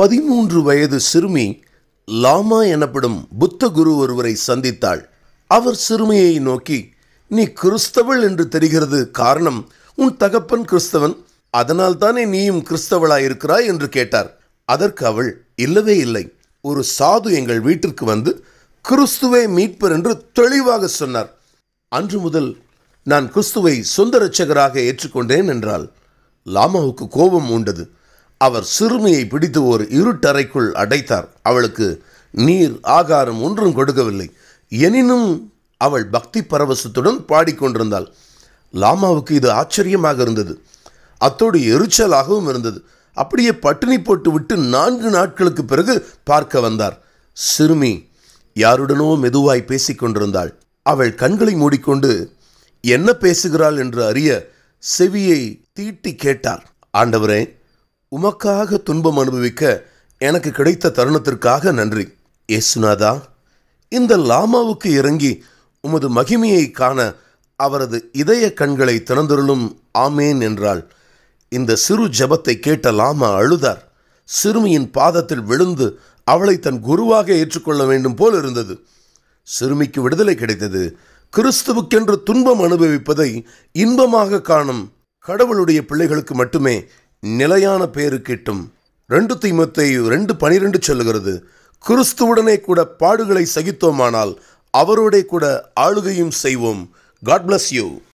பதிமூன்று வயது சிறுமி லாமா எனப்படும் புத்த குரு ஒருவரை சந்தித்தாள் அவர் சிறுமியை நோக்கி நீ கிறிஸ்தவள் என்று தெரிகிறது காரணம் உன் தகப்பன் கிறிஸ்தவன் அதனால் தானே நீயும் கிறிஸ்தவளாயிருக்கிறாய் என்று கேட்டார் அதற்கு அவள் இல்லவே இல்லை ஒரு சாது எங்கள் வீட்டிற்கு வந்து கிறிஸ்துவே மீட்பர் என்று தெளிவாக சொன்னார் அன்று முதல் நான் கிறிஸ்துவை சொந்த இரட்சகராக ஏற்றுக்கொண்டேன் என்றால் லாமாவுக்கு கோபம் உண்டது அவர் சிறுமியை பிடித்து ஒரு இருட்டறைக்குள் அடைத்தார் அவளுக்கு நீர் ஆகாரம் ஒன்றும் கொடுக்கவில்லை எனினும் அவள் பக்தி பரவசத்துடன் பாடிக்கொண்டிருந்தாள் லாமாவுக்கு இது ஆச்சரியமாக இருந்தது அத்தோடு எரிச்சலாகவும் இருந்தது அப்படியே பட்டினி போட்டு விட்டு நான்கு நாட்களுக்கு பிறகு பார்க்க வந்தார் சிறுமி யாருடனோ மெதுவாய் பேசிக் கொண்டிருந்தாள் அவள் கண்களை மூடிக்கொண்டு என்ன பேசுகிறாள் என்று அறிய செவியை தீட்டி கேட்டார் ஆண்டவரே உமக்காக துன்பம் அனுபவிக்க எனக்கு கிடைத்த தருணத்திற்காக நன்றி இயேசுநாதா இந்த லாமாவுக்கு இறங்கி உமது மகிமையை காண அவரது இதய கண்களை திறந்தருளும் ஆமேன் என்றாள் இந்த சிறு ஜெபத்தை கேட்ட லாமா அழுதார் சிறுமியின் பாதத்தில் விழுந்து அவளை தன் குருவாக ஏற்றுக்கொள்ள வேண்டும் போல் இருந்தது சிறுமிக்கு விடுதலை கிடைத்தது கிறிஸ்துவுக்கென்று துன்பம் அனுபவிப்பதை இன்பமாக காணும் கடவுளுடைய பிள்ளைகளுக்கு மட்டுமே நிலையான பேரு கிட்டும் ரெண்டு தீமத்தை ரெண்டு பனிரெண்டு சொல்லுகிறது கிறிஸ்துவுடனே கூட பாடுகளை சகித்தோமானால் அவரோடே கூட ஆளுகையும் செய்வோம் காட் bless யூ